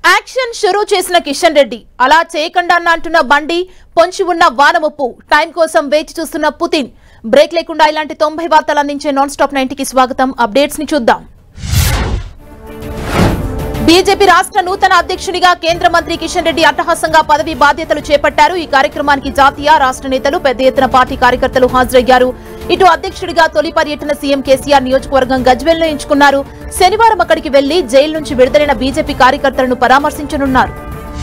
action షురూ చేసిన కిషన్ రెడ్డి అలా చేయకుండా అన్న అంటున్న బండి పొంచి ఉన్న వానముప్పు టైం కోసం వేచి చూస్తున్న పుతిన్ బ్రేక్ లేకుండా ఇలాంటి తొంభై వార్తలు అందించే నాన్ స్టాప్ నైన్టీకి స్వాగతం అప్డేట్స్ ని చూద్దాం బీజేపీ రాష్ట్ర నూతన అధ్యక్షునిగా కేంద్ర మంత్రి కిషన్ రెడ్డి అట్టహాసంగా పదవి బాధ్యతలు చేపట్టారు ఈ కార్యక్రమానికి జాతీయ రాష్ట్ర నేతలు పెద్ద ఎత్తున పార్టీ కార్యకర్తలు హాజరయ్యారు ఇటు అధ్యక్షుడిగా తొలి పర్యటన సీఎం కేసీఆర్ నియోజకవర్గం గజ్వెల్లో ఎంచుకున్నారు శనివారం అక్కడికి వెళ్లి జైలు నుంచి విడుదలైన బీజేపీ కార్యకర్తలను పరామర్శించనున్నారు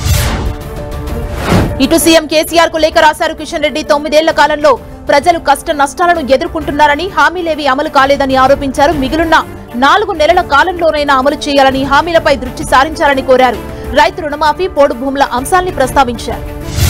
ఇటు సీఎం కేసీఆర్ కు లేఖ రాశారు కిషన్ రెడ్డి తొమ్మిదేళ్ల కాలంలో ప్రజలు కష్ట నష్టాలను ఎదుర్కొంటున్నారని హామీలేవి అమలు కాలేదని ఆరోపించారు మిగిలిన నాలుగు నెలల కాలంలోనైనా అమలు చేయాలని హామీలపై దృష్టి సారించాలని కోరారు రైతు రుణమాఫీ పోడు భూముల అంశాల్ని ప్రస్తావించారు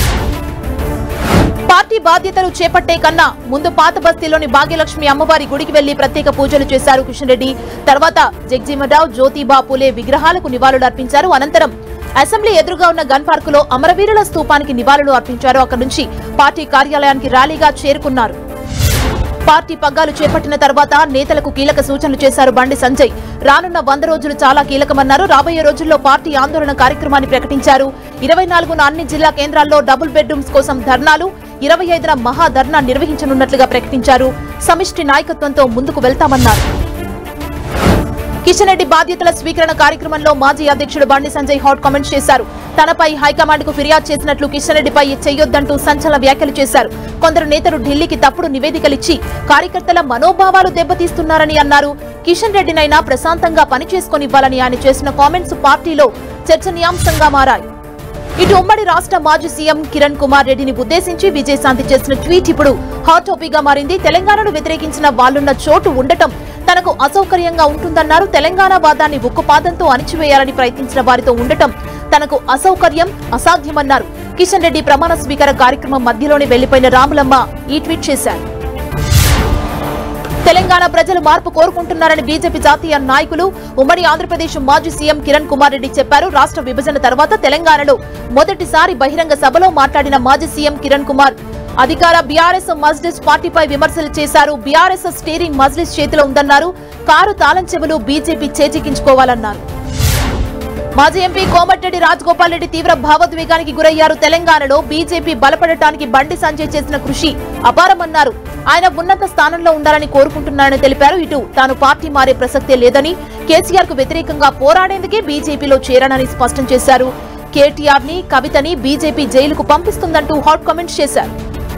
పార్టీ బాధ్యతలు చేపట్టే కన్నా ముందు పాత బస్తీలోని భాగ్యలక్ష్మి అమ్మవారి గుడికి వెళ్లి ప్రత్యేక పూజలు చేశారు కిషన్ రెడ్డి తర్వాత జగ్జీవనరావు జ్యోతిబా పూలే విగ్రహాలకు నివాళులు అర్పించారు అనంతరం అసెంబ్లీ ఎదురుగా ఉన్న గన్ పార్కులో అమరవీరుల స్తూపానికి నివాళులు అర్పించారు అక్కడి నుంచి పార్టీ కార్యాలయానికి ర్యాలీగా చేరుకున్నారు పార్టీ పగ్గాలు చేపట్టిన తర్వాత నేతలకు కీలక సూచనలు చేశారు బండి సంజయ్ రానున్న వంద రోజులు చాలా కీలకమన్నారు రాబోయే రోజుల్లో పార్టీ ఆందోళన కార్యక్రమాన్ని ప్రకటించారు ఇరవై నాలుగున అన్ని జిల్లా కేంద్రాల్లో డబుల్ బెడ్రూమ్స్ కోసం ధర్నాలు ఇరవై ఐదున మహా ధర్నా నిర్వహించనున్నట్లుగా ప్రకటించారు సమిష్టి నాయకత్వంతో ముందుకు వెళ్తామన్నారు కిషన్ రెడ్డి బాధ్యతల స్వీకరణ కార్యక్రమంలో మాజీ అధ్యక్షుడు బండి సంజయ్ హాట్ కామెంట్స్ చేశారు తనపై హైకమాండ్ కు ఫిర్యాదు చేసినట్లు కిషన్ రెడ్డిపై చెయ్యొద్దంటూ సంచలన వ్యాఖ్యలు చేశారు కొందరు నేతలు ఢిల్లీకి తప్పుడు నివేదికలిచ్చి కార్యకర్తల మనోభావాలు దెబ్బతీస్తున్నారని అన్నారు కిషన్ రెడ్డినైనా ప్రశాంతంగా పనిచేసుకొనివ్వాలని ఆయన చేసిన కామెంట్స్ పార్టీలో చర్చనీయాంశంగా మారాయి ఇటు ఉమ్మడి రాష్ట్ర మాజీ సీఎం కిరణ్ కుమార్ రెడ్డిని ఉద్దేశించి విజయశాంతి చేసిన ట్వీట్ ఇప్పుడు హాట్ టాపిక్ గా మారింది తెలంగాణను వ్యతిరేకించిన వాళ్లున్న చోటు ఉండటం తనకు అసౌకర్యంగా ఉంటుందన్నారు తెలంగాణ వాదాన్ని ఉక్కుపాదంతో అణిచివేయాలని ప్రయత్నించిన వారితో ఉండటం తనకు అసౌకర్యం అసాధ్యమన్నారు కిషన్ రెడ్డి ప్రమాణ స్వీకార కార్యక్రమం మధ్యలోనే వెళ్లిపోయిన రాములమ్మ ఈ ట్వీట్ చేశారు తెలంగాణ ప్రజలు మార్పు కోరుకుంటున్నారని బీజేపీ జాతీయ నాయకులు ఉమ్మడి ఆంధ్రప్రదేశ్ మాజీ సీఎం కిరణ్ కుమార్ రెడ్డి చెప్పారు రాష్ట్ర విభజన తర్వాత తెలంగాణలో మొదటిసారి బహిరంగ సభలో మాట్లాడిన మాజీ సీఎం కిరణ్ కుమార్ అధికార బీఆర్ఎస్ మజ్లిస్ పార్టీపై విమర్శలు చేశారు బీఆర్ఎస్ స్టీరింగ్ మజ్లిస్ చేతిలో ఉందన్నారు కారు తాళం చెవులు బీజేపీ చేజిక్కించుకోవాలన్నారు మాజీ ఎంపీ కోమటిరెడ్డి రాజగోపాల్ రెడ్డి తీవ్ర భావోద్వేగానికి గురయ్యారు తెలంగాణలో బీజేపీ బలపడటానికి బండి సంజయ్ చేసిన కృషి అపారమన్నారు ఆయన ఉన్నత స్థానంలో ఉండాలని కోరుకుంటున్నారని తెలిపారు ఇటు తాను పార్టీ మారే ప్రసక్తే లేదని కేసీఆర్ కు వ్యతిరేకంగా పోరాడేందుకే బీజేపీలో చేరానని స్పష్టం చేశారు కేటీఆర్ ని కవితని బీజేపీ జైలుకు పంపిస్తుందంటూ హాట్ కామెంట్స్ చేశారు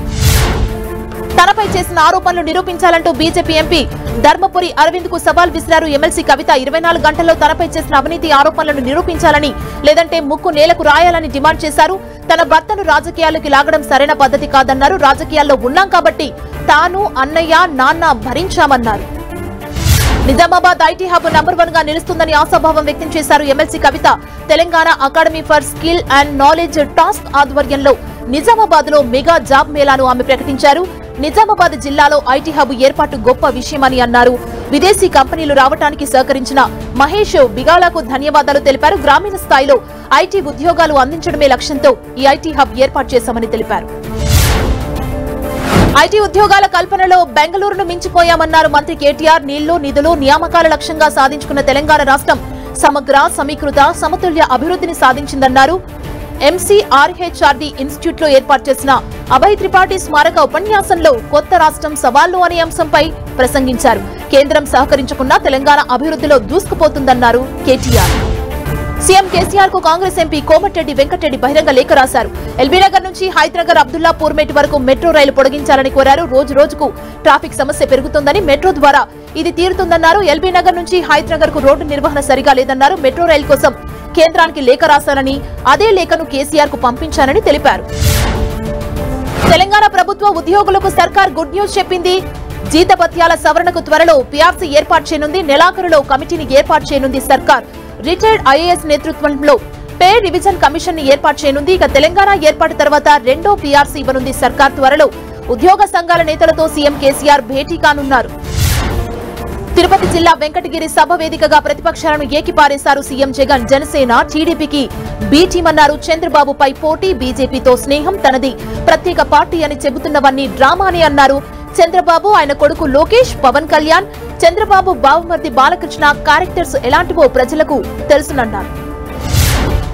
తనపై చేసిన ఆరోపణలు నిరూపించాలంటూ బీజేపీ ఎంపీ ధర్మపురి అరవింద్ కు సవాల్ విసిరారు ఎమ్మెల్సీ కవిత ఇరవై నాలుగు గంటల్లో తనపై చేసిన అవినీతి ఆరోపణలను నిరూపించాలని లేదంటే ముక్కు నేలకు రాయాలని డిమాండ్ చేశారు తన భర్తను రాజకీయాల్లోకి లాగడం సరైన పద్ధతి కాదన్నారు రాజకీయాల్లో ఉన్నాం కాబట్టి తాను అన్నయ్య నాన్న భరించామన్నారు Nizamabad IT hub number one గా నిలుస్తుందని ఆశాభావం వ్యక్తం చేశారు MLC Kavitha Telangana academy for skill and knowledge task ఆధ్వర్యంలో నిజామాబాద్ లో మెగా జాబ్ మేళాను ఆమె ప్రకటించారు నిజామాబాద్ జిల్లాలో ఐటీ హబ్ ఏర్పాటు గొప్ప విషయమని అన్నారు విదేశీ కంపెనీలు రావడానికి సహకరించిన మహేష్ బిగాలాకు ధన్యవాదాలు తెలిపారు గ్రామీణ స్థాయిలో ఐటీ ఉద్యోగాలు అందించడమే లక్ష్యంతో ఈ ఐటీ హబ్ ఏర్పాటు చేశామని తెలిపారు ఐటీ ఉద్యోగాల కల్పనలో బెంగళూరును మించిపోయామన్నారు మంత్రి కేటీఆర్ నీళ్లు నిధులు నియామకాల లక్ష్యంగా సాధించుకున్న తెలంగాణ రాష్ట్రం సమగ్ర సమీకృత సమతుల్య అభివృద్ధిని సాధించిందన్నారు ఎంసీఆర్హెచ్ఆర్డి ఇన్స్టిట్యూట్ లో ఏర్పాటు చేసిన అభయ్ త్రిపాఠి స్మారక ఉపన్యాసంలో కొత్త రాష్ట్రం సవాళ్లు అనే అంశంపై ప్రసంగించారు కేంద్రం సహకరించకున్నా తెలంగాణ అభివృద్ధిలో దూసుకుపోతుందన్నారు కేటీఆర్ సీఎం కేసీఆర్ కు కాంగ్రెస్ ఎంపీ కోమటిరెడ్డి వెంకటరెడ్డి బహిరంగ లేఖ రాశారు ఎల్బీనగర్ నుంచి హైదరాబాద్ అబ్దుల్లా పూర్మేట్ వరకు మెట్రో రైలు పొడిగించాలని కోరారు రోజు రోజుకు ట్రాఫిక్ సమస్య పెరుగుతుందని మెట్రో ద్వారా ఇది తీరుతుందన్నారు ఎల్బీ నగర్ నుంచి హైదరాబాద్ కు రోడ్డు నిర్వహణ సరిగా లేదన్నారు మెట్రో రైలు కోసం కేంద్రానికి లేఖ రాశానని అదే లేఖను కేసీఆర్ కు పంపించానని తెలిపారు తెలంగాణ ప్రభుత్వ ఉద్యోగులకు సర్కార్ గుడ్ న్యూస్ చెప్పింది జీతభత్యాల సవరణకు త్వరలో పీఆర్సీ ఏర్పాటు చేయనుంది నెలాఖరులో కమిటీని ఏర్పాటు చేయనుంది సర్కార్ రిటైర్డ్ ఐఏఎస్ నేతృత్వంలో పే రివిజన్ కమిషన్ ని ఏర్పాటు చేయనుంది ఇక తెలంగాణ ఏర్పాటు తర్వాత రెండో పీఆర్సీ ఇవ్వనుంది సర్కార్ త్వరలో ఉద్యోగ సంఘాల నేతలతో సీఎం కేసీఆర్ భేటీ కానున్నారు తిరుపతి జిల్లా వెంకటగిరి సభ వేదికగా ప్రతిపక్షాలను ఏకిపారేశారు సీఎం జగన్ జనసేన టీడీపీకి బి టీం అన్నారు చంద్రబాబుపై పోటీ బీజేపీతో స్నేహం తనది ప్రత్యేక పార్టీ అని చెబుతున్నవన్నీ డ్రామా అని అన్నారు చంద్రబాబు ఆయన కొడుకు లోకేష్ పవన్ కళ్యాణ్ చంద్రబాబు బావమర్ది బాలకృష్ణ క్యారెక్టర్స్ ఎలాంటివో ప్రజలకు తెలుసునన్నారు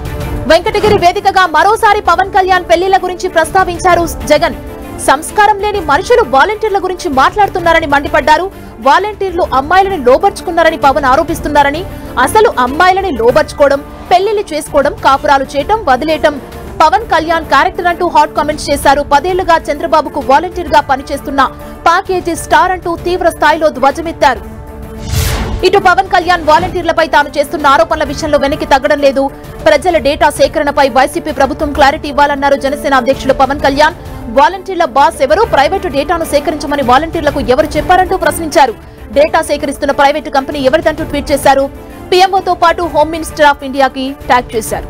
వెంకటగిరి వేదికగా మరోసారి పవన్ కళ్యాణ్ పెళ్లిళ్ల గురించి ప్రస్తావించారు జగన్ సంస్కారం లేని మనుషులు వాలంటీర్ల గురించి మాట్లాడుతున్నారని మండిపడ్డారు వాలంటీర్లు అమ్మాయిలని లోబర్చుకున్నారని పవన్ ఆరోపిస్తున్నారని అసలు అమ్మాయిలని లోబర్చుకోవడం పెళ్లిళ్లు చేసుకోవడం కాపురాలు చేయటం వదిలేయటం పవన్ కళ్యాణ్ క్యారెక్టర్ అంటూ హాట్ కామెంట్స్ చేశారు పదేళ్లుగా చంద్రబాబుకు వాలంటీర్ గా పనిచేస్తున్న ప్యాకేజీ స్టార్ అంటూ తీవ్ర స్థాయిలో ధ్వజమెత్తారు ఇటు పవన్ కళ్యాణ్ వాలంటీర్లపై తాను చేస్తున్న ఆరోపణల విషయంలో వెనక్కి తగ్గడం లేదు ప్రజల డేటా సేకరణపై వైసీపీ ప్రభుత్వం క్లారిటీ ఇవ్వాలన్నారు జనసేన అధ్యక్షుడు పవన్ కళ్యాణ్ వాలంటీర్ల బాస్ ఎవరు ప్రైవేటు డేటాను సేకరించమని వాలంటీర్లకు ఎవరు చెప్పారంటూ ప్రశ్నించారు డేటా సేకరిస్తున్న ప్రైవేటు కంపెనీ ఎవరిదంటూ ట్వీట్ చేశారు పీఎంఓతో పాటు హోమ్ మినిస్టర్ ఆఫ్ ఇండియాకి ట్యాగ్ చేశారు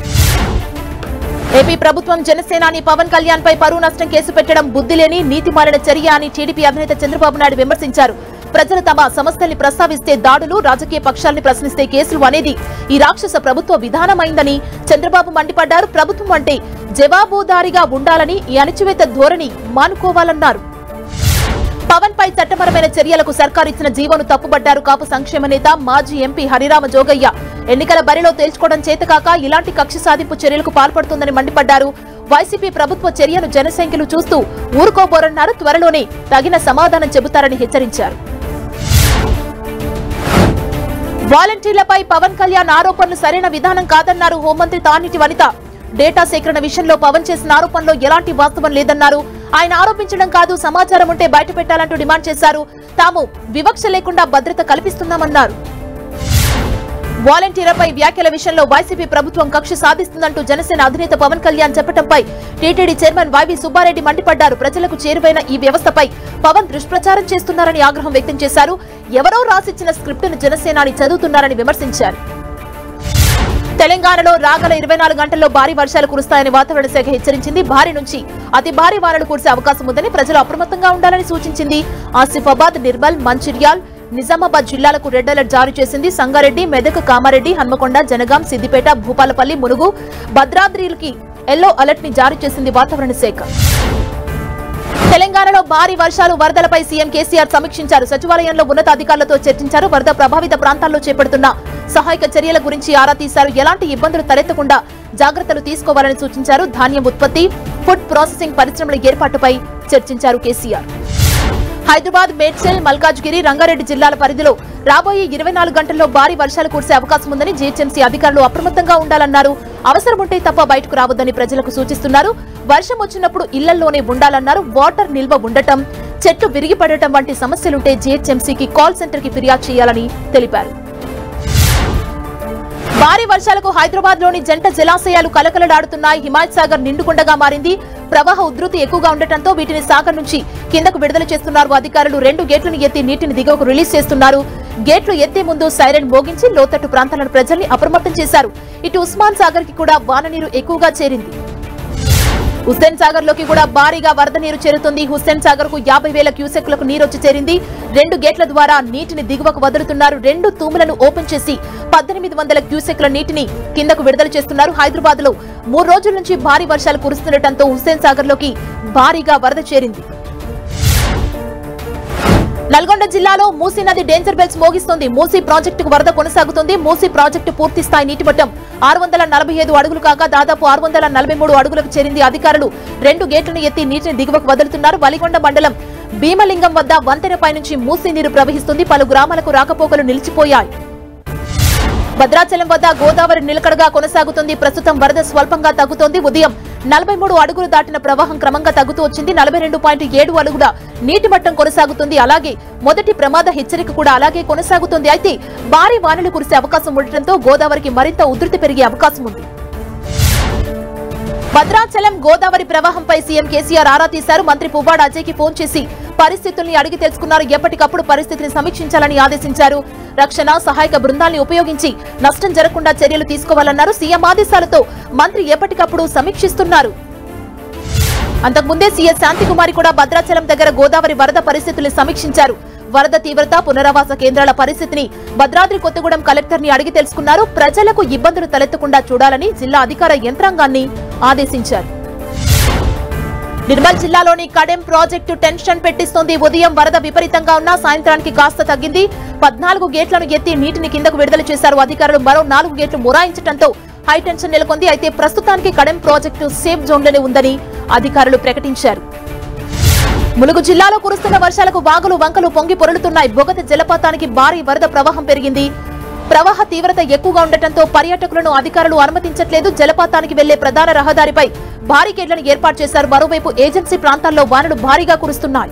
ఏపీ ప్రభుత్వం జనసేనాని పవన్ కళ్యాణ్ పై పరువు నష్టం కేసు పెట్టడం బుద్ధి లేని నీతి మాలిన చర్య అని టీడీపీ అధినేత చంద్రబాబు నాయుడు విమర్శించారు ప్రజలు తమ సమస్యల్ని ప్రస్తావిస్తే దాడులు రాజకీయ పక్షాల్ని ప్రశ్నిస్తే కేసులు అనేది ఈ రాక్షస ప్రభుత్వ విధానమైందని చంద్రబాబు మండిపడ్డారు ప్రభుత్వం అంటే జవాబుదారీగా ఉండాలని ఈ అణచివేత ధోరణి మానుకోవాలన్నారు పవన్ పై చట్టపరమైన చర్యలకు సర్కారు ఇచ్చిన జీవోను తప్పుబట్టారు కాపు సంక్షేమ నేత మాజీ ఎంపీ హరిరామ జోగయ్య ఎన్నికల బరిలో తేల్చుకోవడం చేతకాక ఇలాంటి కక్ష సాధింపు చర్యలకు పాల్పడుతుందని మండిపడ్డారు వైసీపీ ప్రభుత్వ చర్యను జనసంఖ్యలు చూస్తూ ఊరుకోబోరన్నారు త్వరలోనే తగిన సమాధానం చెబుతారని హెచ్చరించారు వాలంటీర్లపై పవన్ కళ్యాణ్ ఆరోపణలు సరైన విధానం కాదన్నారు హోంమంత్రి తానిటి వనిత డేటా సేకరణ విషయంలో పవన్ చేసిన ఆరోపణలో ఎలాంటి వాస్తవం లేదన్నారు ఆయన ఆరోపించడం కాదు సమాచారం ఉంటే బయట పెట్టాలంటూ డిమాండ్ చేశారు తాము వివక్ష లేకుండా భద్రత కల్పిస్తున్నామన్నారు వాలంటీర్లపై వ్యాఖ్యల విషయంలో వైసీపీ ప్రభుత్వం కక్ష సాధిస్తుందంటూ జనసేన అధినేత పవన్ కళ్యాణ్ చెప్పడంపై టీటీడీ చైర్మన్ వైవి సుబ్బారెడ్డి మండిపడ్డారు ప్రజలకు చేరువైన ఈ వ్యవస్థపై పవన్ దుష్ప్రచారం చేస్తున్నారని ఆగ్రహం వ్యక్తం చేశారు ఎవరో రాసిచ్చిన స్క్రిప్టును జనసేనాని చదువుతున్నారని విమర్శించారు తెలంగాణలో రాగల ఇరవై నాలుగు గంటల్లో భారీ వర్షాలు కురుస్తాయని వాతావరణ శాఖ హెచ్చరించింది భారీ నుంచి అతి భారీ వానలు కురిసే అవకాశం ఉందని ప్రజలు అప్రమత్తంగా ఉండాలని సూచించింది ఆసిఫాబాద్ నిర్మల్ మంచిర్యాల్ నిజామాబాద్ జిల్లాలకు రెడ్ అలర్ట్ జారీ చేసింది సంగారెడ్డి మెదక్ కామారెడ్డి హన్మకొండ జనగాం సిద్దిపేట భూపాలపల్లి మునుగు భద్రాద్రికి ఎల్లో అలర్ట్ ని జారీ చేసింది వాతావరణ శాఖ తెలంగాణలో భారీ వర్షాలు వరదలపై సీఎం కేసీఆర్ సమీక్షించారు సచివాలయంలో ఉన్నతాధికారులతో చర్చించారు వరద ప్రభావిత ప్రాంతాల్లో చేపడుతున్న సహాయక చర్యల గురించి ఆరా తీశారు ఎలాంటి ఇబ్బందులు తలెత్తకుండా జాగ్రత్తలు తీసుకోవాలని సూచించారు ధాన్యం ఉత్పత్తి ఫుడ్ ప్రాసెసింగ్ పరిశ్రమల ఏర్పాటుపై చర్చించారు కేసీఆర్ హైదరాబాద్ మేడ్చల్ మల్కాజ్గిరి రంగారెడ్డి జిల్లాల పరిధిలో రాబోయే ఇరవై నాలుగు గంటల్లో భారీ వర్షాలు కురిసే అవకాశం ఉందని జీహెచ్ఎంసీ అధికారులు అప్రమత్తంగా ఉండాలన్నారు అవసరం ఉంటే తప్ప బయటకు రావద్దని ప్రజలకు సూచిస్తున్నారు వర్షం వచ్చినప్పుడు ఇళ్లలోనే ఉండాలన్నారు వాటర్ నిల్వ ఉండటం చెట్లు విరిగిపడటం వంటి సమస్యలుంటే జీహెచ్ఎంసీకి కాల్ సెంటర్ కి ఫిర్యాదు చేయాలని తెలిపారు భారీ వర్షాలకు హైదరాబాద్ లోని జంట జలాశయాలు కలకలలాడుతున్నాయి హిమాయత్ సాగర్ నిండుకుండగా మారింది ప్రవాహ ఉధృతి ఎక్కువగా ఉండటంతో వీటిని సాగర్ నుంచి కిందకు విడుదల చేస్తున్నారు అధికారులు రెండు గేట్లను ఎత్తి నీటిని దిగువకు రిలీజ్ చేస్తున్నారు గేట్లు ఎత్తే ముందు సైరన్ మోగించి లోతట్టు ప్రాంతాలను ప్రజల్ని అప్రమత్తం చేశారు ఇటు ఉస్మాన్ సాగర్ కి కూడా వాన నీరు ఎక్కువగా చేరింది హుస్సేన్ సాగర్ లోకి కూడా భారీగా వరద నీరు చేరుతుంది హుస్సేన్ సాగర్ కు యాభై వేల క్యూసెక్లకు నీరు వచ్చి చేరింది రెండు గేట్ల ద్వారా నీటిని దిగువకు వదులుతున్నారు రెండు తూములను ఓపెన్ చేసి పద్దెనిమిది వందల క్యూసెక్ల నీటిని కిందకు విడుదల చేస్తున్నారు హైదరాబాద్ లో మూడు రోజుల నుంచి భారీ వర్షాలు కురుస్తుండటంతో హుస్సేన్ సాగర్ లోకి భారీగా వరద చేరింది నల్గొండ జిల్లాలో మూసీ నది డేంజర్ బెల్స్ మోగిస్తుంది మూసీ ప్రాజెక్టుకు వరద కొనసాగుతుంది మూసీ ప్రాజెక్టు పూర్తి స్థాయి నీటి మట్టం ఆరు వందల నలభై ఐదు అడుగులు కాగా దాదాపు ఆరు వందల నలభై మూడు అడుగులకు చేరింది అధికారులు రెండు గేట్లను ఎత్తి నీటిని దిగువకు వదులుతున్నారు వలిగొండ మండలం భీమలింగం వద్ద వంతెనపై నుంచి మూసీ నీరు ప్రవహిస్తుంది పలు గ్రామాలకు రాకపోకలు నిలిచిపోయాయి భద్రాచలం వద్ద గోదావరి నిలకడగా కొనసాగుతుంది ప్రస్తుతం వరద స్వల్పంగా తగ్గుతోంది ఉదయం నలభై మూడు అడుగులు దాటిన ప్రవాహం క్రమంగా తగ్గుతూ వచ్చింది నలభై రెండు పాయింట్ ఏడు అడుగుల నీటి మట్టం కొనసాగుతుంది అలాగే మొదటి ప్రమాద హెచ్చరిక కూడా అలాగే కొనసాగుతుంది అయితే భారీ వానలు కురిసే అవకాశం ఉండటంతో గోదావరికి మరింత ఉధృతి పెరిగే అవకాశం ఉంది భద్రాచలం గోదావరి ప్రవాహంపై సీఎం కేసీఆర్ ఆరా తీశారు మంత్రి పువ్వాడ అజయ్కి ఫోన్ చేసి పరిస్థితుల్ని అడిగి తెలుసుకున్నారు ఎప్పటికప్పుడు పరిస్థితిని సమీక్షించాలని ఆదేశించారు రక్షణ సహాయక బృందాల్ని ఉపయోగించి నష్టం జరగకుండా చర్యలు తీసుకోవాలన్నారు సీఎం ఆదేశాలతో మంత్రి ఎప్పటికప్పుడు సమీక్షిస్తున్నారు అంతకుముందే సీఎస్ శాంతికుమారి కూడా భద్రాచలం దగ్గర గోదావరి వరద పరిస్థితుల్ని సమీక్షించారు వరద తీవ్రత పునరావాస కేంద్రాల పరిస్థితిని భద్రాద్రి కొత్తగూడెం కలెక్టర్ ని అడిగి తెలుసుకున్నారు ప్రజలకు ఇబ్బందులు తలెత్తకుండా చూడాలని జిల్లా అధికార యంత్రాంగాన్ని ఆదేశించారు నిర్మల్ జిల్లాలోని కడెం ప్రాజెక్టు టెన్షన్ పెట్టిస్తోంది ఉదయం వరద విపరీతంగా ఉన్నా సాయంత్రానికి కాస్త తగ్గింది పద్నాలుగు గేట్లను ఎత్తి నీటిని కిందకు విడుదల చేశారు అధికారులు మరో నాలుగు గేట్లు మొరాయించడంతో హై టెన్షన్ నెలకొంది అయితే ప్రస్తుతానికి కడెం ప్రాజెక్టు సేఫ్ జోన్లోనే ఉందని అధికారులు ప్రకటించారు ములుగు జిల్లాలో కురుస్తున్న వర్షాలకు వాగులు వంకలు పొంగి పొరులుతున్నాయి బొగత జలపాతానికి భారీ వరద ప్రవాహం పెరిగింది ప్రవాహ తీవ్రత ఎక్కువగా ఉండటంతో పర్యాటకులను అధికారులు అనుమతించట్లేదు జలపాతానికి వెళ్లే ప్రధాన రహదారిపై బారికేడ్లను ఏర్పాటు చేశారు మరోవైపు ఏజెన్సీ ప్రాంతాల్లో వానలు భారీగా కురుస్తున్నాయి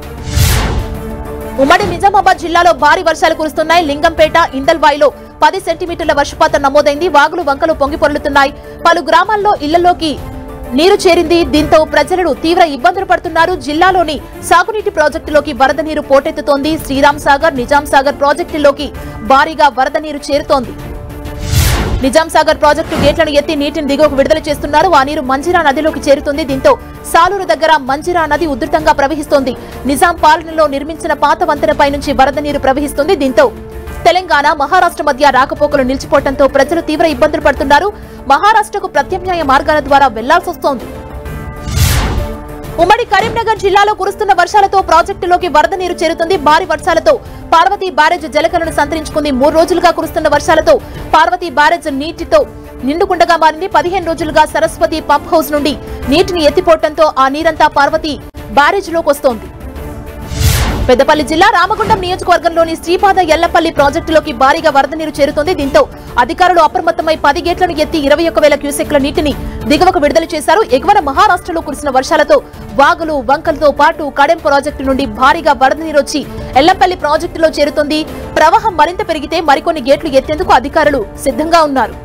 ఉమ్మడి నిజామాబాద్ జిల్లాలో భారీ వర్షాలు కురుస్తున్నాయి లింగంపేట ఇందల్వాయిలో పది సెంటీమీటర్ల వర్షపాతం నమోదైంది వాగులు వంకలు పొంగి పొర్లుతున్నాయి పలు గ్రామాల్లో ఇళ్లలోకి నీరు చేరింది దీంతో ప్రజలు తీవ్ర ఇబ్బందులు పడుతున్నారు జిల్లాలోని సాగునీటి ప్రాజెక్టులోకి వరద నీరు పోటెత్తుతోంది శ్రీరామ్ సాగర్ నిజాం సాగర్ ప్రాజెక్టులోకి భారీగా వరద నీరు చేరుతోంది నిజాం సాగర్ ప్రాజెక్టు గేట్లను ఎత్తి నీటిని దిగువకు విడుదల చేస్తున్నారు ఆ నీరు మంజిరా నదిలోకి చేరుతుంది దీంతో సాలూరు దగ్గర మంజిరా నది ఉధృతంగా ప్రవహిస్తోంది నిజాం పాలనలో నిర్మించిన పాత వంతెనపై నుంచి వరద నీరు ప్రవహిస్తుంది దీంతో తెలంగాణ మహారాష్ట్ర మధ్య రాకపోకలు నిలిచిపోవడంతో ప్రజలు తీవ్ర ఇబ్బందులు పడుతున్నారు మహారాష్ట్రకు ప్రత్యామ్నాయ మార్గాల ద్వారా వెళ్లాల్సి వస్తోంది ఉమ్మడి కరీంనగర్ జిల్లాలో కురుస్తున్న వర్షాలతో ప్రాజెక్టులోకి వరద నీరు చేరుతుంది భారీ వర్షాలతో పార్వతీ బ్యారేజ్ జలకలను సంతరించుకుంది మూడు రోజులుగా కురుస్తున్న వర్షాలతో పార్వతీ బ్యారేజ్ నీటితో నిండుకుండగా మారింది పదిహేను రోజులుగా సరస్వతి పంప్ హౌస్ నుండి నీటిని ఎత్తిపోవడంతో ఆ నీరంతా పార్వతీ బ్యారేజ్లోకి వస్తోంది పెద్దపల్లి జిల్లా రామగుండం నియోజకవర్గంలోని శ్రీపాద ఎల్లపల్లి ప్రాజెక్టులోకి భారీగా వరద నీరు చేరుతోంది దీంతో అధికారులు అప్రమత్తమై పది గేట్లను ఎత్తి ఇరవై ఒక్క వేల క్యూసెక్ల నీటిని దిగువకు విడుదల చేశారు ఎగువన మహారాష్ట్రలో కురిసిన వర్షాలతో వాగులు వంకలతో పాటు కడెం ప్రాజెక్టు నుండి భారీగా వరద నీరు వచ్చి ఎల్లంపల్లి ప్రాజెక్టులో చేరుతుంది ప్రవాహం మరింత పెరిగితే మరికొన్ని గేట్లు ఎత్తేందుకు అధికారులు సిద్ధంగా ఉన్నారు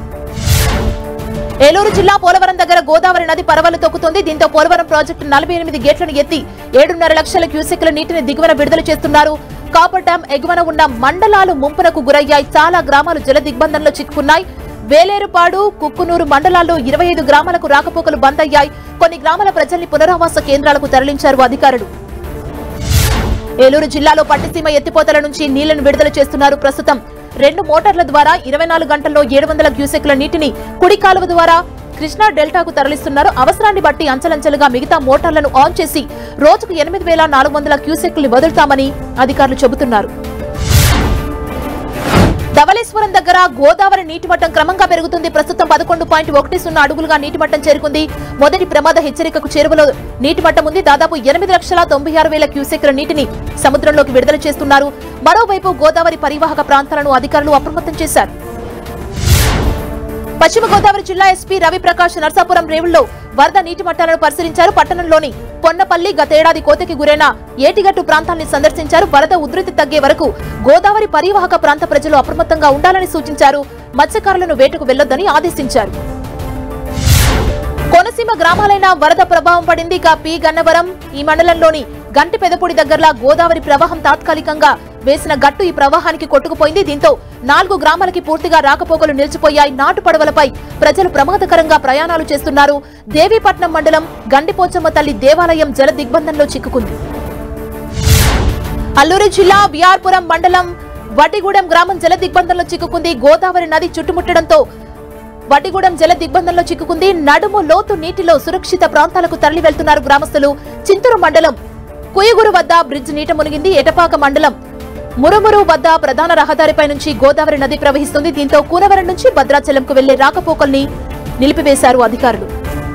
ఏలూరు జిల్లా పోలవరం దగ్గర గోదావరి నది పరవలు తొక్కుతుంది దీంతో పోలవరం ప్రాజెక్టు నలభై ఎనిమిది గేట్లను ఎత్తి ఏడున్నర లక్షల క్యూసెక్ల నీటిని దిగువన విడుదల చేస్తున్నారు కాపర్ డ్యాం ఎగువన ఉన్న మండలాలు ముంపునకు గురయ్యాయి చాలా గ్రామాలు జల దిగ్బంధంలో చిక్కుకున్నాయి వేలేరుపాడు కుక్కునూరు మండలాల్లో ఇరవై ఐదు గ్రామాలకు రాకపోకలు బంద్ అయ్యాయి కొన్ని గ్రామాల ప్రజల్ని పునరావాస కేంద్రాలకు తరలించారు అధికారులు ఏలూరు జిల్లాలో పట్టిసీమ ఎత్తిపోతల నుంచి నీళ్లను విడుదల చేస్తున్నారు ప్రస్తుతం రెండు మోటార్ల ద్వారా ఇరవై నాలుగు గంటల్లో ఏడు వందల క్యూసెక్ల నీటిని కుడి కాలువ ద్వారా కృష్ణా డెల్టాకు తరలిస్తున్నారు అవసరాన్ని బట్టి అంచలంచెలుగా మిగతా మోటార్లను ఆన్ చేసి రోజుకు ఎనిమిది వేల నాలుగు వందల క్యూసెక్లు వదులుతామని అధికారులు చెబుతున్నారు ధవళేశ్వరం దగ్గర గోదావరి నీటి మట్టం క్రమంగా పెరుగుతుంది ప్రస్తుతం పదకొండు పాయింట్ ఒకటి సున్నా అడుగులుగా నీటి మట్టం చేరుకుంది మొదటి ప్రమాద హెచ్చరికకు చేరువలో నీటి మట్టం ఉంది దాదాపు ఎనిమిది లక్షల తొంభై ఆరు వేల క్యూసెక్ల నీటిని సముద్రంలోకి విడుదల చేస్తున్నారు మరోవైపు గోదావరి పరివాహక ప్రాంతాలను అధికారులు అప్రమత్తం చేశారు పశ్చిమ గోదావరి జిల్లా ఎస్పీ రవిప్రకాష్ నర్సాపురం రేవుల్లో వరద నీటి మట్టాలను పరిశీలించారు పట్టణంలోని పొన్నపల్లి గతేడాది కోతకి గురైన ఏటిగట్టు ప్రాంతాన్ని సందర్శించారు వరద ఉధృతి తగ్గే వరకు గోదావరి పరివాహక ప్రాంత ప్రజలు అప్రమత్తంగా ఉండాలని సూచించారు మత్స్యకారులను వేటకు వెళ్లొద్దని ఆదేశించారు కోనసీమ గ్రామాలైన వరద ప్రభావం పడింది ఇక పి గన్నవరం ఈ మండలంలోని గంటి పెదపూడి దగ్గరలా గోదావరి ప్రవాహం తాత్కాలికంగా వేసిన గట్టు ఈ ప్రవాహానికి కొట్టుకుపోయింది దీంతో నాలుగు గ్రామాలకి పూర్తిగా రాకపోకలు నిలిచిపోయాయి నాటు పడవలపై ప్రజలు ప్రమాదకరంగా ప్రయాణాలు చేస్తున్నారు దేవీపట్నం మండలం గండిపోచమ్మ తల్లి దేవాలయం జల దిగ్బంధంలో చిక్కుకుంది అల్లూరి జిల్లా విఆర్పురం మండలం వడ్డిగూడెం గ్రామం జల దిగ్బంధంలో చిక్కుకుంది గోదావరి నది చుట్టుముట్టడంతో వడ్డిగూడెం జల దిగ్బంధంలో చిక్కుకుంది నడుము లోతు నీటిలో సురక్షిత ప్రాంతాలకు తరలి వెళ్తున్నారు గ్రామస్తులు చింతూరు మండలం కుయగురు వద్ద బ్రిడ్జ్ నీట మునిగింది ఎటపాక మండలం మురుమురు వద్ద ప్రధాన రహదారిపై నుంచి గోదావరి నది ప్రవహిస్తుంది దీంతో కూనవరం నుంచి భద్రాచలంకు వెళ్లే రాకపోకల్ని నిలిపివేశారు అధికారులు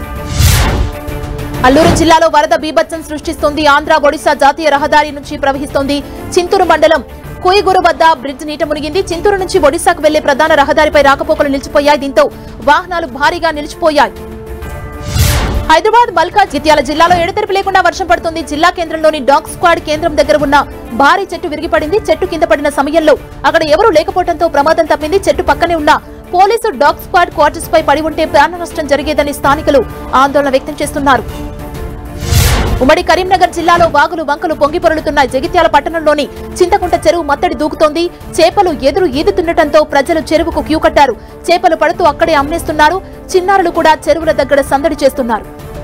అల్లూరు జిల్లాలో వరద బీభత్సం సృష్టిస్తోంది ఆంధ్ర ఒడిశా జాతీయ రహదారి నుంచి ప్రవహిస్తోంది చింతూరు మండలం కుయగురు వద్ద బ్రిడ్జ్ నీట మునిగింది చింతూరు నుంచి ఒడిశాకు వెళ్లే ప్రధాన రహదారిపై రాకపోకలు నిలిచిపోయాయి దీంతో వాహనాలు భారీగా నిలిచిపోయాయి హైదరాబాద్ మల్కా జిత్యాల జిల్లాలో ఎడతెరిపి లేకుండా వర్షం పడుతుంది జిల్లా కేంద్రంలోని డాగ్ స్క్వాడ్ కేంద్రం దగ్గర ఉన్న భారీ చెట్టు విరిగిపడింది చెట్టు కింద పడిన సమయంలో అక్కడ ఎవరూ లేకపోవడంతో ప్రమాదం తప్పింది చెట్టు పక్కనే ఉన్న పోలీసు డాగ్ స్క్వాడ్ క్వార్టర్స్ పై పడి ఉంటే ప్రాణ నష్టం జరిగేదని స్థానికులు ఆందోళన వ్యక్తం చేస్తున్నారు ఉమ్మడి కరీంనగర్ జిల్లాలో వాగులు వంకలు పొంగి పొరలుతున్నాయి జగిత్యాల పట్టణంలోని చింతకుంట చెరువు మత్తడి దూకుతోంది చేపలు ఎదురు ఈదుతుండటంతో ప్రజలు చెరువుకు క్యూ కట్టారు చేపలు పడుతూ అక్కడే అమ్మేస్తున్నారు చిన్నారులు కూడా చెరువుల దగ్గర సందడి చేస్తున్నారు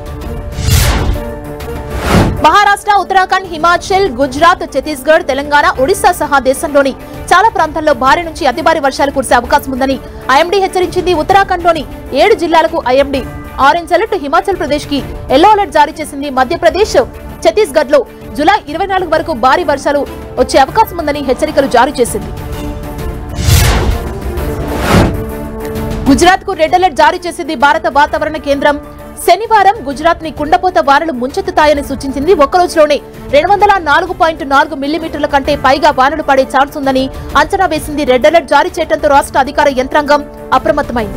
మహారాష్ట్ర ఉత్తరాఖండ్ హిమాచల్ గుజరాత్ ఛత్తీస్గఢ్ తెలంగాణ ఒడిశా సహా దేశంలోని చాలా ప్రాంతాల్లో భారీ నుంచి అతి భారీ వర్షాలు కురిసే అవకాశం ఉందని ఐఎండీ హెచ్చరించింది ఉత్తరాఖండ్లోని ఏడు జిల్లాలకు IMD orange alert Himachal Pradesh కి ఎల్లో అలర్ట్ జారీ చేసింది మధ్యప్రదేశ్ ఛత్తీస్గఢ్ లో జులై ఇరవై నాలుగు వరకు భారీ వర్షాలు వచ్చే అవకాశం ఉందని హెచ్చరికలు జారీ చేసింది గుజరాత్ కు రెడ్ అలర్ట్ జారీ చేసింది భారత వాతావరణ కేంద్రం శనివారం గుజరాత్ ని కుండపోత వానలు ముంచెత్తుతాయని సూచించింది ఒక్క రోజులోనే రెండు వందల నాలుగు పాయింట్ నాలుగు మిల్లీమీటర్ల కంటే పైగా వానలు పడే ఛాన్స్ ఉందని అంచనా వేసింది రెడ్ అలర్ట్ జారీ చేయడంతో రాష్ట్ర అధికార యంత్రాంగం అప్రమత్తమైంది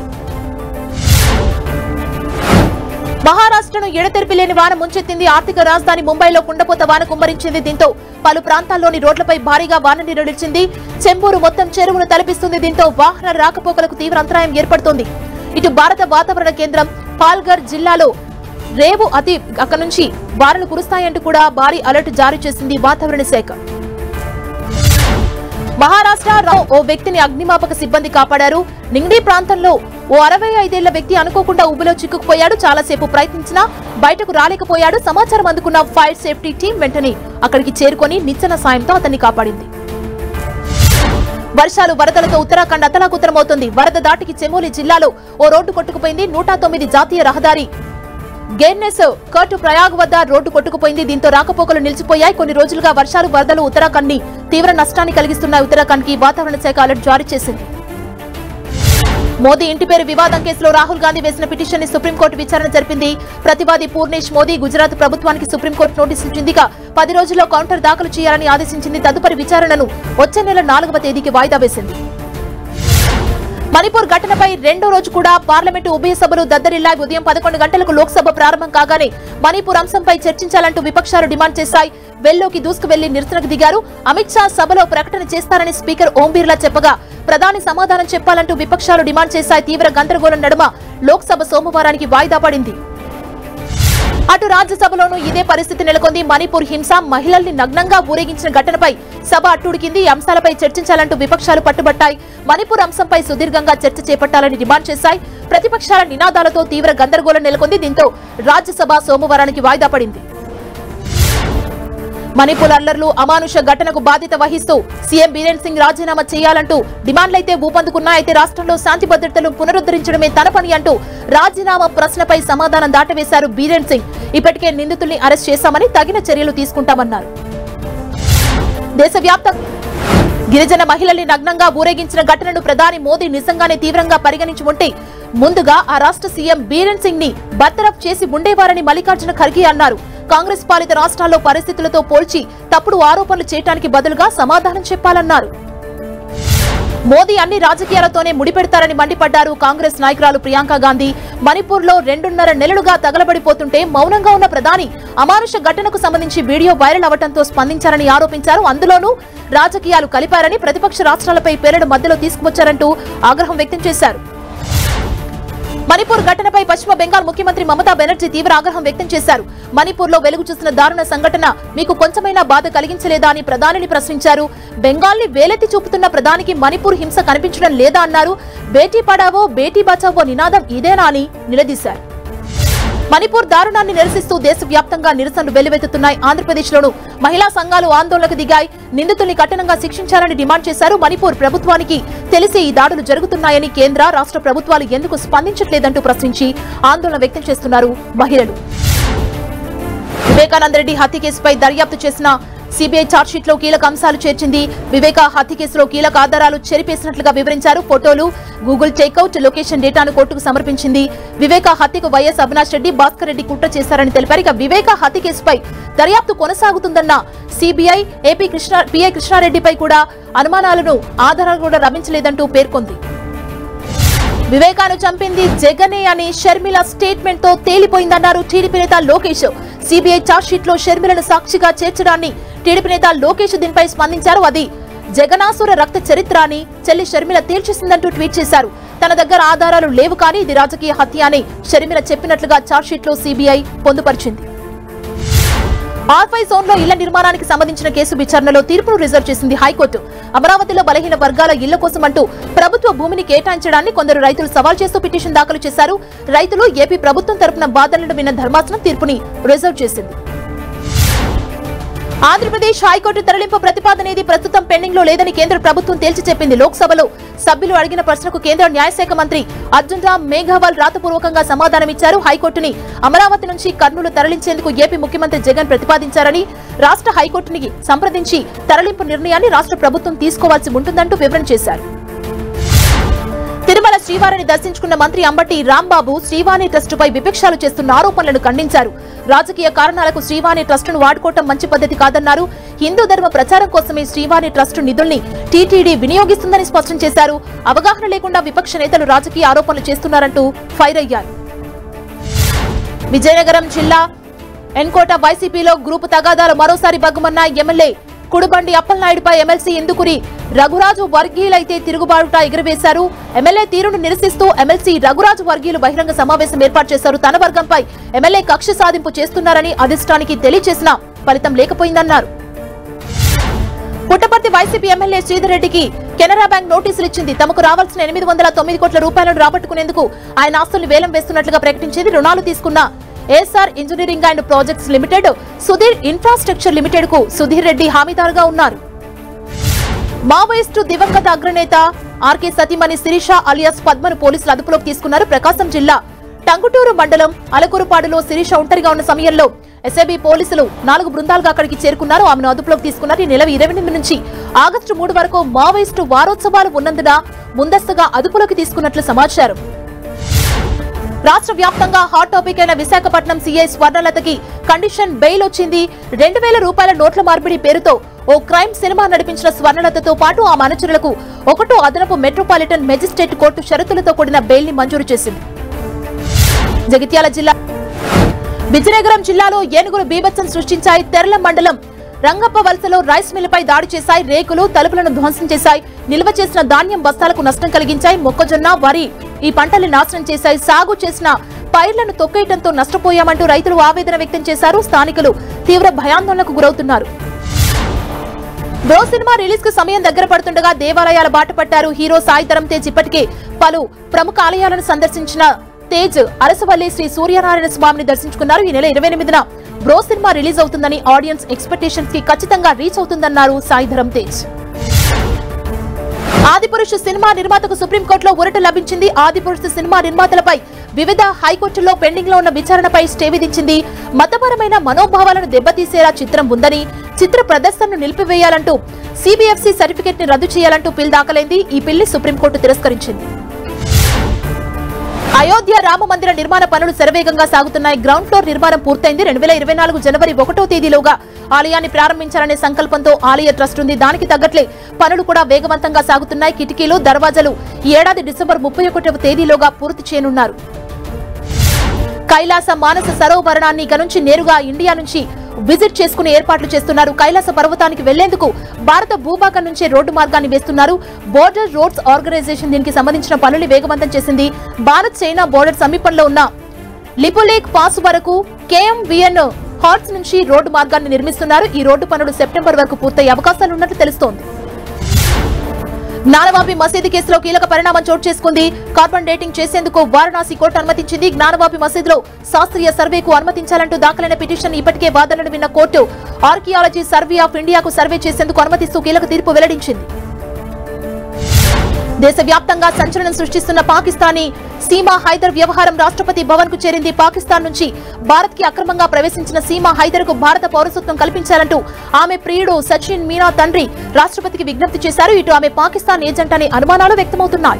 మహారాష్ట్రను ఎడతెరిపి లేని వాన ముంచెత్తింది ఆర్థిక రాజధాని ముంబైలో కుండపోత వాన కుమ్మరించింది దీంతో పలు ప్రాంతాల్లోని రోడ్లపై భారీగా వాన నీరు నిలిచింది చెంబూరు మొత్తం చెరువును తలపిస్తుంది దీంతో వాహన రాకపోకలకు తీవ్ర అంతరాయం ఏర్పడుతోంది ఇటు భారత వాతావరణ కేంద్రం పాల్గర్ జిల్లాలో రేవు అతి అక్కడి నుంచి వానలు కురుస్తాయంటూ కూడా భారీ అలర్ట్ జారీ చేసింది వాతావరణ శాఖ మహారాష్ట్ర ఓ వ్యక్తిని అగ్నిమాపక సిబ్బంది కాపాడారు నింగ్డీ ప్రాంతంలో ఓ అరవై ఐదేళ్ల వ్యక్తి అనుకోకుండా ఉబిలో చిక్కుకుపోయాడు చాలాసేపు ప్రయత్నించినా బయటకు రాలేకపోయాడు సమాచారం అందుకున్న ఫైర్ సేఫ్టీ టీం వెంటనే అక్కడికి చేరుకొని నిచ్చెన సాయంతో అతన్ని కాపాడింది వర్షాలు వరదలతో ఉత్తరాఖండ్ అతలాకుతలమవుతుంది వరద దాటికి చెమోలి జిల్లాలో ఓ రోడ్డు కొట్టుకుపోయింది నూట తొమ్మిది జాతీయ రహదారి గేర్నెస్ కర్టు ప్రయాగ్ వద్ద రోడ్డు కొట్టుకుపోయింది దీంతో రాకపోకలు నిలిచిపోయాయి కొన్ని రోజులుగా వర్షాలు వరదలు ఉత్తరాఖండ్ ని తీవ్ర నష్టాన్ని కలిగిస్తున్న ఉత్తరాఖండ్ కి వాతావరణ శాఖ అలర్ట్ జారీ చేసింది మోదీ ఇంటి పేరు వివాదం కేసులో రాహుల్ గాంధీ వేసిన పిటిషన్ ని సుప్రీంకోర్టు విచారణ జరిపింది ప్రతివాది పూర్ణేష్ మోదీ గుజరాత్ ప్రభుత్వానికి సుప్రీంకోర్టు నోటీసు ఇచ్చిందిగా పది రోజుల్లో కౌంటర్ దాఖలు చేయాలని ఆదేశించింది తదుపరి విచారణను వచ్చే నెల నాలుగవ తేదీకి వాయిదా వేసింది మణిపూర్ ఘటనపై రెండో రోజు కూడా పార్లమెంటు ఉభయ సభలు దద్దరిల్లాయి ఉదయం పదకొండు గంటలకు లోక్సభ ప్రారంభం కాగానే మణిపూర్ అంశంపై చర్చించాలంటూ విపక్షాలు డిమాండ్ చేశాయి వెల్లోకి దూసుకు వెళ్లి నిరసనకు దిగారు అమిత్ షా సభలో ప్రకటన చేస్తారని స్పీకర్ ఓం బిర్లా చెప్పగా ప్రధాని సమాధానం చెప్పాలంటూ విపక్షాలు డిమాండ్ చేశాయి తీవ్ర గందరగోళం నడుమ లోక్సభ సోమవారానికి వాయిదా పడింది అటు రాజ్యసభలోనూ ఇదే పరిస్థితి నెలకొంది మణిపూర్ హింస మహిళల్ని నగ్నంగా ఊరేగించిన ఘటనపై సభ అట్టుడికింది ఈ అంశాలపై చర్చించాలంటూ విపక్షాలు పట్టుబట్టాయి మణిపూర్ అంశంపై సుదీర్ఘంగా చర్చ చేపట్టాలని డిమాండ్ చేశాయి ప్రతిపక్షాల నినాదాలతో తీవ్ర గందరగోళం నెలకొంది దీంతో రాజ్యసభ సోమవారానికి వాయిదా పడింది మణిపూర్ అల్లర్లు అమానుష ఘటనకు బాధ్యత వహిస్తూ సీఎం బీరేన్ సింగ్ రాజీనామా చేయాలంటూ డిమాండ్లైతే ఊపందుకున్నాయి అయితే రాష్ట్రంలో శాంతి భద్రతలు పునరుద్ధరించడమే తన పని అంటూ రాజీనామా ప్రశ్నపై సమాధానం దాటవేశారు బీరేన్ సింగ్ ఇప్పటికే నిందితుల్ని అరెస్ట్ చేశామని తగిన చర్యలు తీసుకుంటామన్నారు దేశవ్యాప్తంగా గిరిజన మహిళల్ని నగ్నంగా ఊరేగించిన ఘటనను ప్రధాని మోదీ నిజంగానే తీవ్రంగా పరిగణించి ఉంటే ముందుగా ఆ రాష్ట్ర సీఎం బీరెన్ సింగ్ ని బర్తరఫ్ చేసి ఉండేవారని మల్లికార్జున ఖర్గే అన్నారు కాంగ్రెస్ పాలిత రాష్ట్రాల్లో పరిస్థితులతో పోల్చి తప్పుడు ఆరోపణలు చేయడానికి బదులుగా సమాధానం చెప్పాలన్నారు మోదీ అన్ని రాజకీయాలతోనే ముడిపెడతారని మండిపడ్డారు కాంగ్రెస్ నాయకురాలు ప్రియాంక గాంధీ మణిపూర్ లో రెండున్నర నెలలుగా తగలబడిపోతుంటే మౌనంగా ఉన్న ప్రధాని అమానుష ఘటనకు సంబంధించి వీడియో వైరల్ అవడంతో స్పందించారని ఆరోపించారు అందులోనూ రాజకీయాలు కలిపారని ప్రతిపక్ష రాష్ట్రాలపై పేరడు మధ్యలో తీసుకువచ్చారంటూ ఆగ్రహం వ్యక్తం చేశారు మణిపూర్ ఘటనపై పశ్చిమ బెంగాల్ ముఖ్యమంత్రి మమతా బెనర్జీ తీవ్ర ఆగ్రహం వ్యక్తం చేశారు మణిపూర్ లో వెలుగు చూసిన దారుణ సంఘటన మీకు కొంచెమైనా బాధ కలిగించలేదా అని ప్రధానిని ప్రశ్నించారు బెంగాల్ ని వేలెత్తి చూపుతున్న ప్రధానికి మణిపూర్ హింస కనిపించడం లేదా అన్నారు బేటీ పడావో బేటీ బచావో నినాదం ఇదేనా అని నిలదీశారు మణిపూర్ దారుణాన్ని నిరసిస్తూ దేశవ్యాప్తంగా నిరసనలు వెల్లువెత్తుతున్నాయి ఆంధ్రప్రదేశ్ లోను మహిళా సంఘాలు ఆందోళనకు దిగాయి నిందితుల్ని కఠినంగా శిక్షించాలని డిమాండ్ చేశారు మణిపూర్ ప్రభుత్వానికి తెలిసి ఈ దాడులు జరుగుతున్నాయని కేంద్ర రాష్ట్ర ప్రభుత్వాలు ఎందుకు స్పందించట్లేదంటూ ప్రశ్నించి ఆందోళన వ్యక్తం చేస్తున్నారు మహిళలు వివేకానంద రెడ్డి హత్య కేసుపై దర్యాప్తు చేసిన సిబిఐ ఛార్జ్షీట్ లో కీలక అంశాలు చేర్చింది వివేక హత్య కేసులో కీలక ఆధారాలు చెరిపేసినట్లుగా వివరించారు ఫోటోలు గూగుల్ టేక్అవుట్ లొకేషన్ డేటాను కోర్టుకు సమర్పించింది వివేక హత్యకు వైఎస్ అవినాష్ రెడ్డి భాస్కర్ రెడ్డి కుట్ర చేశారని తెలిపారు ఇక వివేక హత్య కేసుపై దర్యాప్తు కొనసాగుతుందన్న సిబిఐ ఏపీ కృష్ణ పిఐ కృష్ణారెడ్డిపై కూడా అనుమానాలను ఆధారాలు కూడా లభించలేదంటూ పేర్కొంది వివేకాను చంపింది జగనే అని షర్మిల స్టేట్మెంట్ తో తేలిపోయిందన్నారు టీడీపీ నేత లోకేష్ సిబిఐ ఛార్జ్షీట్ లో షర్మిలను సాక్షిగా చేర్చడాన్ని టీడీపీ నేత లోకేష్ దీనిపై స్పందించారు అది జగనాసుర రక్త చరిత్ర అని చెల్లి షర్మిల తేల్చేసిందంటూ ట్వీట్ చేశారు తన దగ్గర ఆధారాలు లేవు కానీ ఇది రాజకీయ హత్య అని షర్మిల చెప్పినట్లుగా ఛార్జ్షీట్ లో సిబిఐ పొందుపరిచింది ఆర్ఫై జోన్ లో ఇళ్ల నిర్మాణానికి సంబంధించిన కేసు విచారణలో తీర్పును రిజర్వ్ చేసింది హైకోర్టు అమరావతిలో బలహీన వర్గాల ఇళ్ల కోసం అంటూ ప్రభుత్వ భూమిని కేటాయించడాన్ని కొందరు రైతులు సవాల్ చేస్తూ పిటిషన్ దాఖలు చేశారు రైతులు ఏపీ ప్రభుత్వం తరపున వాదనలు విన్న ధర్మాసనం తీర్పుని రిజర్వ్ చేసింది ఆంధ్రప్రదేశ్ హైకోర్టు తరలింపు ప్రతిపాదనేది ప్రస్తుతం పెండింగ్ లో లేదని కేంద్ర ప్రభుత్వం తేల్చి చెప్పింది లోక్సభలో సభ్యులు అడిగిన ప్రశ్నకు కేంద్ర న్యాయశాఖ మంత్రి అర్జున్ రామ్ మేఘవాల్ రాతపూర్వకంగా సమాధానమిచ్చారు హైకోర్టుని అమరావతి నుంచి కర్నూలు తరలించేందుకు ఏపీ ముఖ్యమంత్రి జగన్ ప్రతిపాదించారని రాష్ట్ర హైకోర్టుని సంప్రదించి తరలింపు నిర్ణయాన్ని రాష్ట్ర ప్రభుత్వం తీసుకోవాల్సి ఉంటుందంటూ వివరణ చేశారు తిరుమల శ్రీవారిని దర్శించుకున్న మంత్రి అంబటి రాంబాబు శ్రీవాణి ట్రస్టుపై విపక్షాలు చేస్తున్న ఆరోపణలను ఖండించారు రాజకీయ కారణాలకు శ్రీవాణి ట్రస్టును వాడుకోవటం మంచి పద్ధతి కాదన్నారు హిందూ ధర్మ ప్రచారం కోసమే శ్రీవాణి ట్రస్టు నిధుల్ని టీటీడీ వినియోగిస్తుందని స్పష్టం చేశారు అవగాహన లేకుండా విపక్ష నేతలు రాజకీయ ఆరోపణలు చేస్తున్నారంటూ ఫైర్ అయ్యారు విజయనగరం జిల్లా ఎన్కోట వైసీపీలో గ్రూపు తగాదాలు మరోసారి బగ్గుమన్న ఎమ్మెల్యే కుడుబండి అప్పలనాయుడుపై ఎమ్మెల్సీ ఇందుకురి రఘురాజు వర్గీయులైతే తిరుగుబాటుట ఎగురవేశారు ఎమ్మెల్యే తీరును నిరసిస్తూ ఎమ్మెల్సీ రఘురాజు వర్గీయులు బహిరంగ సమావేశం ఏర్పాటు చేశారు తన వర్గంపై ఎమ్మెల్యే కక్ష సాధింపు చేస్తున్నారని అధిష్టానికి తెలియచేసినా ఫలితం లేకపోయిందన్నారు పుట్టపర్తి వైసీపీ ఎమ్మెల్యే శ్రీధర్ రెడ్డికి కెనరా బ్యాంక్ నోటీసులు ఇచ్చింది తమకు రావాల్సిన ఎనిమిది వందల తొమ్మిది కోట్ల రూపాయలను రాబట్టుకునేందుకు ఆయన ఆస్తుల్ని వేలం వేస్తున్నట్లుగా ప్రకటించింది రుణాలు తీసుకున్న ASR engineering and projects limited Sudhir infrastructure limited కు సుధీర్ రెడ్డి హామీదారుగా ఉన్నారు మావోయిస్టు దివంగత అగ్రనేత ఆర్కే సతీమణి శిరీష అలియాస్ పద్మను పోలీసులు అదుపులోకి తీసుకున్నారు ప్రకాశం జిల్లా టంగుటూరు మండలం అలకూరుపాడులో శిరీష ఒంటరిగా ఉన్న సమయంలో ఎస్ఐబి పోలీసులు నాలుగు బృందాలుగా అక్కడికి చేరుకున్నారు ఆమెను అదుపులోకి తీసుకున్నారు ఈ నెల ఇరవై ఎనిమిది నుంచి ఆగస్టు మూడు వరకు మావోయిస్టు వారోత్సవాలు ఉన్నందున ముందస్తుగా అదుపులోకి తీసుకున్నట్లు సమాచారం రాష్ట్ర వ్యాప్తంగా హాట్ టాపిక్ అయిన విశాఖపట్నం సీఐ స్వర్ణలతకి కండిషన్ బెయిల్ వచ్చింది రెండు వేల రూపాయల నోట్ల మార్పిడి పేరుతో ఓ క్రైమ్ సినిమా నడిపించిన స్వర్ణలతతో పాటు ఆ అనుచరులకు ఒకటో అదనపు మెట్రోపాలిటన్ మెజిస్ట్రేట్ కోర్టు షరతులతో కూడిన బెయిల్ ని మంజూరు చేసింది జగిత్యాల జిల్లా విజయనగరం జిల్లాలో ఏనుగులు బీభత్సం సృష్టించాయి తెరల మండలం రంగప్ప వలసలో రైస్ మిల్లుపై దాడి చేశాయి రేకులు తలుపులను ధ్వంసం చేశాయి నిల్వ చేసిన ధాన్యం బస్తాలకు నష్టం కలిగించాయి మొక్కజొన్న వరి ఈ పంటల్ని నాశనం చేశాయి సాగు చేసిన పైర్లను తొక్కేయడంతో నష్టపోయామంటూ రైతులు ఆవేదన వ్యక్తం చేశారు స్థానికులు తీవ్ర భయాందోళనకు గురవుతున్నారు బ్రో సినిమా రిలీజ్ కు సమయం దగ్గర పడుతుండగా దేవాలయాల బాట పట్టారు హీరో సాయి ధరమ్ తేజ్ ఇప్పటికే పలు ప్రముఖ ఆలయాలను సందర్శించిన తేజ్ అరసవల్లి శ్రీ సూర్యనారాయణ స్వామిని దర్శించుకున్నారు ఈ నెల ఇరవై ఎనిమిదిన బ్రో సినిమా రిలీజ్ అవుతుందని ఆడియన్స్ ఎక్స్పెక్టేషన్స్ కి ఖచ్చితంగా రీచ్ అవుతుందన్నారు సాయి ధరమ్ తేజ్ ఆదిపురుష్ సినిమా నిర్మాతకు సుప్రీంకోర్టులో ఊరట లభించింది ఆదిపురుష్ సినిమా నిర్మాతలపై వివిధ హైకోర్టుల్లో పెండింగ్ లో ఉన్న విచారణపై స్టే విధించింది మతపరమైన మనోభావాలను దెబ్బతీసేలా చిత్రం ఉందని చిత్ర ప్రదర్శనను నిలిపివేయాలంటూ సిబిఎఫ్సి సర్టిఫికెట్ ని రద్దు చేయాలంటూ పిల్ దాఖలైంది ఈ పిల్ని సుప్రీంకోర్టు తిరస్కరించింది అయోధ్య రామ మందిర నిర్మాణ పనులు శరవేగంగా సాగుతున్నాయి గ్రౌండ్ ఫ్లోర్ నిర్మాణం పూర్తయింది రెండు వేల ఇరవై నాలుగు జనవరి ఒకటో తేదీలోగా ఆలయాన్ని ప్రారంభించాలనే సంకల్పంతో ఆలయ ట్రస్ట్ ఉంది దానికి తగ్గట్లే పనులు కూడా వేగవంతంగా సాగుతున్నాయి కిటికీలు దర్వాజాలు ఈ ఏడాది డిసెంబర్ ముప్పై ఒకటవ తేదీలోగా పూర్తి చేయనున్నారు కైలాస మానస సరోవరణాన్ని ఇక నుంచి నేరుగా ఇండియా నుంచి విజిట్ చేసుకునే ఏర్పాట్లు చేస్తున్నారు కైలాస పర్వతానికి వెళ్లేందుకు భారత భూభాగం నుంచే రోడ్డు మార్గాన్ని వేస్తున్నారు బోర్డర్ రోడ్స్ ఆర్గనైజేషన్ దీనికి సంబంధించిన పనులు వేగవంతం చేసింది భారత్ చైనా బోర్డర్ సమీపంలో ఉన్న లిపులేక్ పాస్ వరకు కేఎంవిఎన్ హార్ట్స్ నుంచి రోడ్డు మార్గాన్ని నిర్మిస్తున్నారు ఈ రోడ్డు పనులు సెప్టెంబర్ వరకు పూర్తయ్యే అవకాశాలున్నట్లు తెలుస్తోంది జ్ఞానవాపి మసీదు కేసులో కీలక పరిణామం చోటు చేసుకుంది కార్బన్ డేటింగ్ చేసేందుకు వారణాసి కోర్టు అనుమతించింది జ్ఞానవాపి మసీదులో శాస్త్రీయ సర్వేకు అనుమతించాలంటూ దాఖలైన పిటిషన్ ఇప్పటికే వాదనలు విన్న కోర్టు ఆర్కియాలజీ సర్వే ఆఫ్ ఇండియాకు సర్వే చేసేందుకు అనుమతిస్తూ కీలక తీర్పు వెల్లడించింది దేశవ్యాప్తంగా సంచలనం సృష్టిస్తున్న పాకిస్తానీ సీమా హైదర్ వ్యవహారం రాష్ట్రపతి భవన్ కు చేరింది పాకిస్తాన్ నుంచి భారత్ కి అక్రమంగా ప్రవేశించిన సీమా హైదర్ కు భారత పౌరసత్వం కల్పించాలంటూ ఆమె ప్రియుడు సచిన్ మీనా తండ్రి రాష్ట్రపతికి విజ్ఞప్తి చేశారు ఇటు ఆమె పాకిస్తాన్ ఏజెంట్ అనే అనుమానాలు వ్యక్తమవుతున్నాయి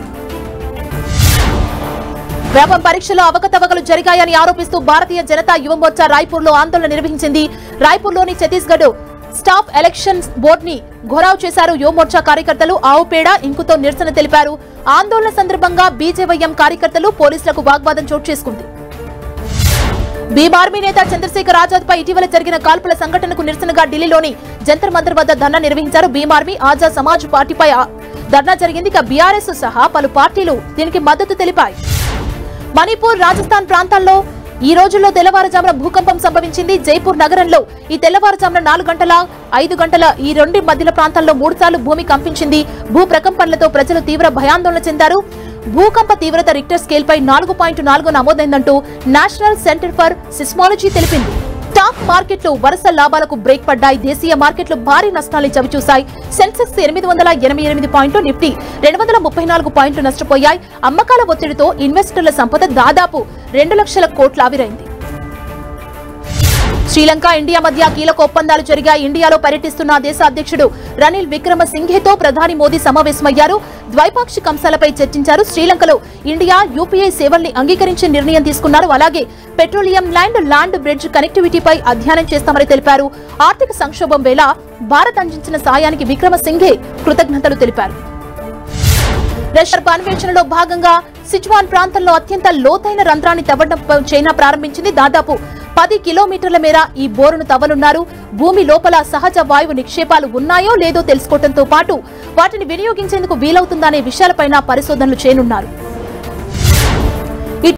వేపం పరీక్షలో అవకతవకలు జరిగాయని ఆరోపిస్తూ భారతీయ జనతా యువ మోర్చా రాయ్పూర్ లో ఆందోళన నిర్వహించింది రాయ్పూర్లోని ఛత్తీస్గఢ్ స్టాఫ్ ఎలక్షన్ బోర్డ్ ని ఘొరావ్ చేశారు యువ మోర్చా కార్యకర్తలు ఆవు పేడ ఇంకుతో నిరసన తెలిపారు ఆందోళన సందర్భంగా బీజేవైఎం కార్యకర్తలు పోలీసులకు వాగ్వాదం చోటు చేసుకుంది బీమార్మీ నేత చంద్రశేఖర్ ఆజాద్ పై ఇటీవల జరిగిన కాల్పుల సంఘటనకు నిరసనగా ఢిల్లీలోని జంతర్ మంతర్ వద్ద ధర్నా నిర్వహించారు బీమార్మీ ఆజాద్ సమాజ్ పార్టీపై ఆ- ధర్నా జరిగింది ఇక బీఆర్ఎస్ సహా పలు పార్టీలు దీనికి మద్దతు తెలిపాయి మణిపూర్ రాజస్థాన్ ప్రాంతాల్లో ఈ రోజుల్లో తెల్లవారుజామున భూకంపం సంభవించింది జైపూర్ నగరంలో ఈ తెల్లవారుజామున నాలుగు గంటల ఐదు గంటల ఈ రెండు మధ్యల ప్రాంతాల్లో మూడు సార్లు భూమి కంపించింది భూ ప్రకంపనలతో ప్రజలు తీవ్ర భయాందోళన చెందారు భూకంప తీవ్రత రిక్టర్ స్కేల్ పై నాలుగు పాయింట్ నాలుగు నమోదైందంటూ నేషనల్ సెంటర్ ఫర్ సిస్మాలజీ తెలిపింది స్టాక్ మార్కెట్లు వరుస లాభాలకు బ్రేక్ పడ్డాయి దేశీయ మార్కెట్లు భారీ నష్టాలు చవిచూశాయి సెన్సెక్స్ ఎనిమిది వందల ఎనభై ఎనిమిది పాయింట్లు నిఫ్టీ రెండు వందల ముప్పై నాలుగు పాయింట్లు నష్టపోయాయి అమ్మకాల ఒత్తిడితో ఇన్వెస్టర్ల సంపద దాదాపు రెండు లక్షల కోట్ల ఆవిరైంది శ్రీలంక ఇండియా మధ్య కీలక ఒప్పందాలు జరిగాయి ఇండియాలో పర్యటిస్తున్న ఆ దేశ అధ్యక్షుడు రనిల్ విక్రమ సింఘేతో ప్రధాని మోదీ సమావేశమయ్యారు ద్వైపాక్షిక అంశాలపై చర్చించారు శ్రీలంకలో ఇండియా యూపీఐ సేవల్ని అంగీకరించే నిర్ణయం తీసుకున్నారు అలాగే పెట్రోలియం ల్యాండ్ ల్యాండ్ బ్రిడ్జ్ కనెక్టివిటీపై అధ్యయనం చేస్తామని తెలిపారు ఆర్థిక సంక్షోభం వేళ భారత్ అందించిన సాయానికి విక్రమ సింఘే కృతజ్ఞతలు తెలిపారు రష్యా అన్వేషణలో భాగంగా సిచువాన్ ప్రాంతంలో అత్యంత లోతైన రంధ్రాన్ని తవ్వడం చైనా ప్రారంభించింది దాదాపు పది కిలోమీటర్ల మేర ఈ బోరును తవ్వనున్నారు భూమి లోపల సహజ వాయువు నిక్షేపాలు ఉన్నాయో లేదో తెలుసుకోవడంతో పాటు వాటిని వినియోగించేందుకు వీలవుతుందనే విషయాలపైన పరిశోధనలు చేయనున్నారు